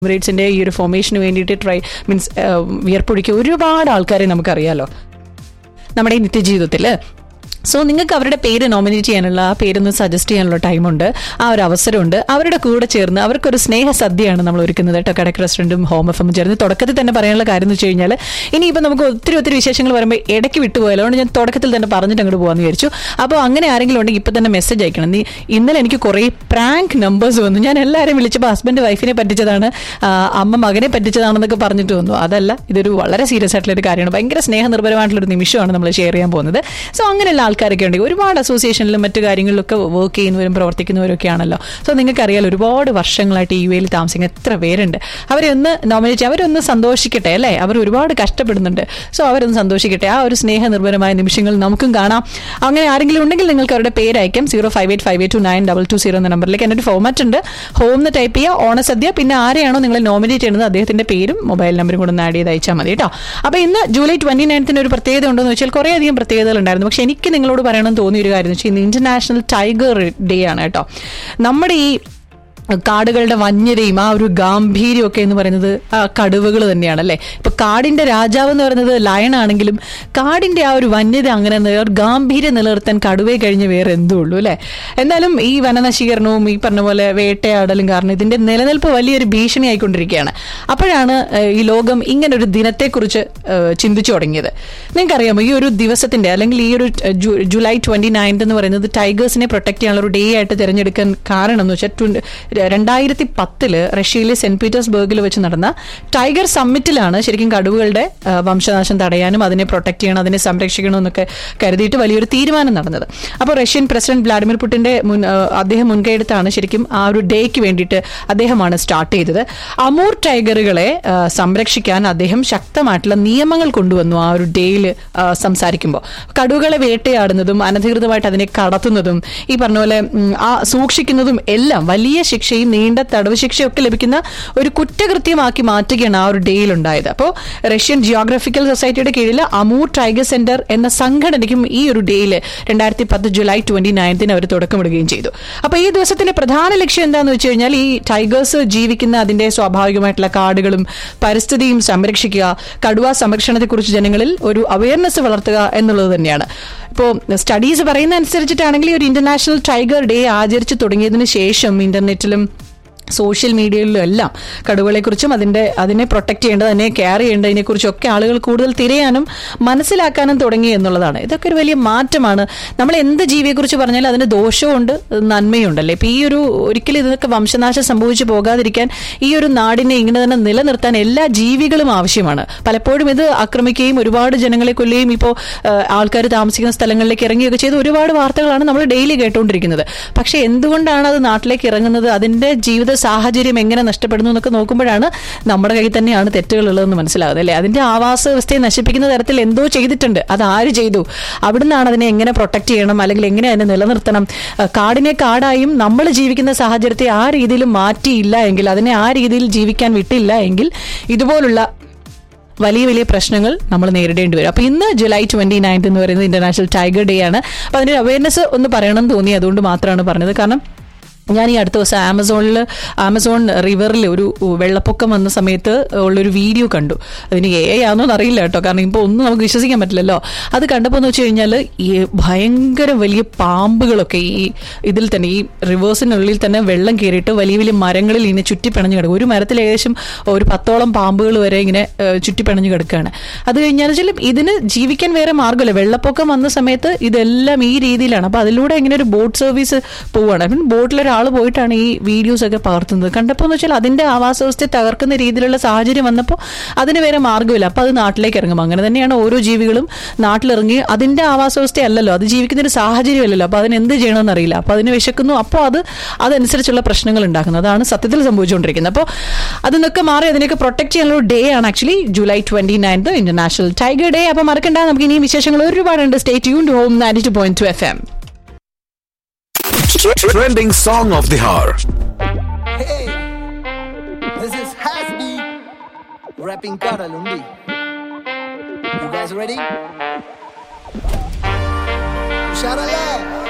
എമിറേറ്റ്സിന്റെ ഈ ഒരു ഫോർമേഷന് വേണ്ടിയിട്ട് ട്രൈ മീൻസ് വിയർപ്പൊഴിക്കുക ഒരുപാട് ആൾക്കാരെ നമുക്കറിയാലോ നമ്മുടെ ഈ നിത്യജീവിതത്തിൽ സോ നിങ്ങൾക്ക് അവരുടെ പേര് നോമിനേറ്റ് ചെയ്യാനുള്ള ആ പേരൊന്ന് സജസ്റ്റ് ചെയ്യാനുള്ള ടൈമുണ്ട് ആ ഒരു അവസരമുണ്ട് അവരുടെ കൂടെ ചേർന്ന് അവർക്കൊരു സ്നേഹ സദ്യയാണ് നമ്മൾ ഒരുക്കുന്നത് കേട്ടോ കടക്ക് റെസ്റ്റോറൻറ്റും ഹോം എഫും ചേർന്ന് തുടക്കത്തിൽ തന്നെ പറയാനുള്ള കാര്യം എന്ന് വെച്ച് കഴിഞ്ഞാൽ ഇനിയിപ്പോൾ നമുക്ക് ഒത്തിരി ഒത്തിരി വിശേഷങ്ങൾ വരുമ്പോൾ ഇടയ്ക്ക് വിട്ടുപോയാലോ അതുകൊണ്ട് ഞാൻ തുടക്കത്തിൽ തന്നെ പറഞ്ഞിട്ട് അങ്ങോട്ട് പോകാമെന്ന് വിചാരിച്ചു അപ്പോൾ അങ്ങനെ ആരെങ്കിലും ഉണ്ടെങ്കിൽ ഇപ്പം തന്നെ മെസ്സേജ് അയക്കണം നീ ഇന്നലെ എനിക്ക് കുറേ പ്രാങ്ക് നമ്പേഴ്സ് വന്നു ഞാൻ എല്ലാവരെയും വിളിച്ചപ്പോൾ ഹസ്ബൻഡ് വൈഫിനെ പറ്റിച്ചതാണ് ആ, അമ്മ മകനെ പറ്റിച്ചതാണെന്നൊക്കെ പറഞ്ഞിട്ട് വന്നു അതല്ല ഇതൊരു വളരെ സീരിയസ് ആയിട്ടുള്ള ഒരു കാര്യമാണ് ഭയങ്കര സ്നേഹനിർഭരമായിട്ടുള്ള ഒരു നിമിഷമാണ് നമ്മൾ ഷെയർ ചെയ്യാൻ പോകുന്നത് സോ അങ്ങനെയുള്ള ആൾക്കാരൊക്കെ ഉണ്ട് ഒരുപാട് അസോസിയേഷനിലും മറ്റു കാര്യങ്ങളിലൊക്കെ വർക്ക് ചെയ്യുന്നവരും പ്രവർത്തിക്കുന്നവരും ഒക്കെ ആണല്ലോ സോ നിങ്ങൾക്കറിയാലോ ഒരുപാട് വർഷങ്ങളായിട്ട് യു എയിൽ താമസിക്കുന്ന എത്ര പേരുണ്ട് അവരെ ഒന്ന് നോമിനേറ്റ് അവരൊന്ന് സന്തോഷിക്കട്ടെ അല്ലേ അവർ ഒരുപാട് കഷ്ടപ്പെടുന്നുണ്ട് സോ അവരൊന്ന് സന്തോഷിക്കട്ടെ ആ ഒരു സ്നേഹനിർഭരമായ നിമിഷങ്ങൾ നമുക്കും കാണാം അങ്ങനെ ആരെങ്കിലും ഉണ്ടെങ്കിൽ നിങ്ങൾക്ക് അവരുടെ പേര് അയക്കാം zero five eight five eight two nine double two zero എന്ന നമ്പറിലേക്ക് എൻ്റെ ഒരു ഫോമാറ്റ് ഉണ്ട് ഹോം എന്ന് ടൈപ്പ് ചെയ്യുക ഓണസദ്യ പിന്നെ ആരെയാണോ നിങ്ങൾ നോമിനേറ്റ് ചെയ്യുന്നത് അദ്ദേഹത്തിന്റെ പേരും മൊബൈൽ നമ്പറും കൂടെ ഒന്ന് ആഡ് ചെയ്ത് അയച്ചാൽ മതി കേട്ടോ അപ്പോൾ ഇന്ന് ജൂലൈ ട്വന്റി നയൻത്തിന് ഒരു പ്രത്യേകത ഉണ്ടെന്ന് വെച്ചാൽ കുറേ അധികം പ്രത്യേകതകൾ ഉണ്ടായിരുന്നു പക്ഷെ എനിക്ക് നിങ്ങളോട് പറയണമെന്ന് തോന്നിയ ഒരു കാര്യം എന്ന് വെച്ചാൽ ഇന്ന് ഇന്റർനാഷണൽ ടൈഗർ ഡേ ആണ് കേട്ടോ നമ്മുടെ ഈ കാടുകളുടെ വന്യതയും ആ ഒരു ഗാംഭീര്യം ഒക്കെ എന്ന് പറയുന്നത് ആ കടുവകൾ തന്നെയാണ് അല്ലേ ഇപ്പൊ കാടിന്റെ രാജാവ് എന്ന് പറയുന്നത് ലയൺ ആണെങ്കിലും കാടിന്റെ ആ ഒരു വന്യത അങ്ങനെ നില- ഒരു ഗാംഭീര്യം നിലനിർത്താൻ കടുവയെ കഴിഞ്ഞ് വേറെ എന്തോ ഉള്ളൂ അല്ലേ എന്നാലും ഈ വനനശീകരണവും ഈ പറഞ്ഞ പോലെ വേട്ടയാടലും കാരണം ഇതിന്റെ നിലനിൽപ്പ് വലിയൊരു ഭീഷണി ആയിക്കൊണ്ടിരിക്കുകയാണ് അപ്പോഴാണ് ഏഹ്, ഈ ലോകം ഇങ്ങനെ ഒരു ദിനത്തെക്കുറിച്ച് ഏഹ്, ചിന്തിച്ചു തുടങ്ങിയത് നിങ്ങൾക്കറിയാമോ ഈ ഒരു ദിവസത്തിന്റെ അല്ലെങ്കിൽ ഈ ഒരു ഏഹ്, ജു- ജൂലൈ ട്വന്റി നയൻത് എന്ന് പറയുന്നത് ടൈഗേഴ്സിനെ പ്രൊട്ടക്ട് ചെയ്യാനുള്ള ഒരു ഡേ ആയിട്ട് തിരഞ്ഞെടുക്കാൻ കാരണം എന്ന് വെച്ചാൽ ട്വൻ- രണ്ടായിരത്തി പത്തില് റഷ്യയിലെ സെന്റ് പീറ്റേഴ്സ്ബർഗിൽ വെച്ച് നടന്ന ടൈഗർ സമ്മിറ്റിലാണ് ശരിക്കും കടുവകളുടെ ആ, വംശനാശം തടയാനും അതിനെ പ്രൊട്ടക്ട് ചെയ്യണം അതിനെ സംരക്ഷിക്കണം എന്നൊക്കെ കരുതിയിട്ട് വലിയൊരു തീരുമാനം നടന്നത് അപ്പോൾ റഷ്യൻ പ്രസിഡന്റ് വ്ളാഡിമിർ പുടിന്റെ മുൻ ആ, അദ്ദേഹം മുൻകൈയെടുത്താണ് ശരിക്കും ആ ഒരു ഡേക്ക് വേണ്ടിയിട്ട് അദ്ദേഹമാണ് സ്റ്റാർട്ട് ചെയ്തത് അമൂർ ടൈഗറുകളെ ആ, സംരക്ഷിക്കാൻ അദ്ദേഹം ശക്തമായിട്ടുള്ള നിയമങ്ങൾ കൊണ്ടുവന്നു ആ ഒരു ഡേയിൽ സംസാരിക്കുമ്പോൾ കടുവകളെ വേട്ടയാടുന്നതും അനധികൃതമായിട്ട് അതിനെ കടത്തുന്നതും ഈ പറഞ്ഞ പോലെ ഉം, ആ സൂക്ഷിക്കുന്നതും എല്ലാം വലിയ ശിക്ഷയും നീണ്ട തടവ് ശിക്ഷയും ഒക്കെ ലഭിക്കുന്ന ഒരു കുറ്റകൃത്യമാക്കി മാറ്റുകയാണ് ആ ഒരു ഡേയിൽ ഉണ്ടായത് അപ്പോൾ റഷ്യൻ ജിയോഗ്രഫിക്കൽ സൊസൈറ്റിയുടെ കീഴിൽ അമൂർ ടൈഗർ സെന്റർ എന്ന സംഘടനയ്ക്കും ഈ ഒരു ഡേയിൽ രണ്ടായിരത്തി പത്ത് ജൂലൈ ട്വന്റി നയൻത്തിന് അവർ തുടക്കമിടുകയും ചെയ്തു അപ്പോൾ ഈ ദിവസത്തിന്റെ പ്രധാന ലക്ഷ്യം എന്താണെന്ന് വെച്ച് കഴിഞ്ഞാൽ ഈ ടൈഗേഴ്സ് ജീവിക്കുന്ന അതിന്റെ സ്വാഭാവികമായിട്ടുള്ള കാടുകളും പരിസ്ഥിതിയും സംരക്ഷിക്കുക കടുവ സംരക്ഷണത്തെക്കുറിച്ച് ജനങ്ങളിൽ ഒരു അവയർനെസ് വളർത്തുക എന്നുള്ളത് തന്നെയാണ് ഇപ്പോൾ സ്റ്റഡീസ് പറയുന്ന അനുസരിച്ചിട്ടാണെങ്കിൽ ഈ ഒരു ഇന്റർനാഷണൽ ടൈഗർ ഡേ ആചരിച്ചു തുടങ്ങിയതിന് ശേഷം ഇന്റർനെറ്റിലും സോഷ്യൽ മീഡിയയിലും എല്ലാം കടുവകളെക്കുറിച്ചും അതിന്റെ അതിനെ പ്രൊട്ടക്ട് ചെയ്യേണ്ടത് അതിനെ കെയർ ചെയ്യേണ്ടതിനെ കുറിച്ചൊക്കെ ആളുകൾ കൂടുതൽ തിരയാനും മനസ്സിലാക്കാനും തുടങ്ങി എന്നുള്ളതാണ് ഇതൊക്കെ ഒരു വലിയ മാറ്റമാണ് നമ്മൾ എന്ത് ജീവിയെക്കുറിച്ച് പറഞ്ഞാലും അതിന് ദോഷമുണ്ട് നന്മയുണ്ടല്ലേ ഇപ്പൊ ഈ ഒരു ഒരിക്കലും ഇതൊക്കെ വംശനാശം സംഭവിച്ചു പോകാതിരിക്കാൻ ഈ ഒരു നാടിനെ ഇങ്ങനെ തന്നെ നിലനിർത്താൻ എല്ലാ ജീവികളും ആവശ്യമാണ് പലപ്പോഴും ഇത് ആക്രമിക്കുകയും ഒരുപാട് ജനങ്ങളെ കൊല്ലുകയും ഇപ്പോൾ ആൾക്കാർ താമസിക്കുന്ന സ്ഥലങ്ങളിലേക്ക് ഇറങ്ങുകയൊക്കെ ചെയ്ത് ഒരുപാട് വാർത്തകളാണ് നമ്മൾ ഡെയിലി കേട്ടുകൊണ്ടിരിക്കുന്നത് പക്ഷെ എന്തുകൊണ്ടാണ് അത് നാട്ടിലേക്ക് ഇറങ്ങുന്നത് അതിന്റെ ജീവിത സാഹചര്യം എങ്ങനെ നഷ്ടപ്പെടുന്നു എന്നൊക്കെ നോക്കുമ്പോഴാണ് നമ്മുടെ കയ്യിൽ തന്നെയാണ് തെറ്റുകളുള്ളതെന്ന് മനസ്സിലാകുന്നത് അല്ലേ അതിന്റെ ആവാസ വ്യവസ്ഥയെ നശിപ്പിക്കുന്ന തരത്തിൽ എന്തോ ചെയ്തിട്ടുണ്ട് അത് ആര് ചെയ്തു അവിടുന്നാണ് അതിനെ എങ്ങനെ പ്രൊട്ടക്ട് ചെയ്യണം അല്ലെങ്കിൽ എങ്ങനെ അതിനെ നിലനിർത്തണം ആ, കാടിനെ കാടായും നമ്മൾ ജീവിക്കുന്ന സാഹചര്യത്തെ ആ രീതിയിൽ മാറ്റിയില്ല എങ്കിൽ അതിനെ ആ രീതിയിൽ ജീവിക്കാൻ വിട്ടില്ല എങ്കിൽ ഇതുപോലുള്ള വലിയ വലിയ പ്രശ്നങ്ങൾ നമ്മൾ നേരിടേണ്ടി വരും അപ്പൊ ഇന്ന് ജൂലൈ ട്വന്റി നയൻത് എന്ന് പറയുന്നത് ഇന്റർനാഷണൽ ടൈഗർ ഡേ ആണ് അപ്പൊ അതിന്റെ അവയർനെസ് ഒന്ന് പറയണം എന്ന് തോന്നി അതുകൊണ്ട് മാത്രമാണ് പറഞ്ഞത് കാരണം ഞാൻ ഈ അടുത്ത ദിവസം ആമസോണിൽ ആമസോൺ റിവറിൽ ഒരു വെള്ളപ്പൊക്കം വന്ന സമയത്ത് ഉള്ളൊരു വീഡിയോ കണ്ടു അതിന് എ ആണെന്നോ അറിയില്ല കേട്ടോ കാരണം ഇപ്പോൾ ഒന്നും നമുക്ക് വിശ്വസിക്കാൻ പറ്റില്ലല്ലോ അത് കണ്ടപ്പോൾ എന്ന് വെച്ച് കഴിഞ്ഞാൽ ഈ ഭയങ്കര വലിയ പാമ്പുകളൊക്കെ ഈ ഇതിൽ തന്നെ ഈ റിവേഴ്സിനുള്ളിൽ തന്നെ വെള്ളം കയറിയിട്ട് വലിയ വലിയ മരങ്ങളിൽ ഇങ്ങനെ ചുറ്റിപ്പിണഞ്ഞ് കിടക്കും ഒരു മരത്തിൽ ഏകദേശം ഒരു പത്തോളം പാമ്പുകൾ വരെ ഇങ്ങനെ ഏഹ്, ചുറ്റിപ്പിണഞ്ഞ് കിടക്കുകയാണ് അത് കഴിഞ്ഞാൽ വെച്ചാൽ ഇതിന് ജീവിക്കാൻ വേറെ മാർഗ്ഗമില്ല വെള്ളപ്പൊക്കം വന്ന സമയത്ത് ഇതെല്ലാം ഈ രീതിയിലാണ് അപ്പൊ അതിലൂടെ ഇങ്ങനെ ഒരു ബോട്ട് സർവീസ് പോവുകയാണ് അപ്പം ബോട്ടിൽ ഒരാൾ പോയിട്ടാണ് ഈ വീഡിയോസ് ഒക്കെ പകർത്തുന്നത് കണ്ടപ്പോൾ എന്ന് വെച്ചാൽ അതിന്റെ ആവാസ വ്യവസ്ഥയെ തകർക്കുന്ന രീതിയിലുള്ള സാഹചര്യം വന്നപ്പോൾ അതിന് വേറെ മാർഗ്ഗമില്ല അപ്പൊ അത് നാട്ടിലേക്ക് ഇറങ്ങും അങ്ങനെ തന്നെയാണ് ഓരോ ജീവികളും നാട്ടിലിറങ്ങി അതിന്റെ ആവാസ വ്യവസ്ഥയല്ലല്ലോ അത് ജീവിക്കുന്ന ഒരു സാഹചര്യമല്ലല്ലോ അപ്പൊ അതിന് എന്ത് ചെയ്യണമെന്ന് അറിയില്ല അപ്പൊ അതിന് വിശക്കുന്നു അപ്പോൾ അത് അതനുസരിച്ചുള്ള പ്രശ്നങ്ങൾ ഉണ്ടാക്കുന്നത് അതാണ് സത്യത്തിൽ സംഭവിച്ചുകൊണ്ടിരിക്കുന്നത് അപ്പോൾ അതിനൊക്കെ മാറി അതിനൊക്കെ പ്രൊട്ടക്ട് ചെയ്യാനുള്ള ഡേ ആണ് actually July twenty ninth international tiger day അപ്പൊ മറക്കണ്ട നമുക്ക് ഇനിയും വിശേഷങ്ങൾ ഒരുപാടുണ്ട് stay tune home ninety two point two F M Trending song of the hour. Hey, this is Hasbi rapping Karalundi. You guys ready? Sharala.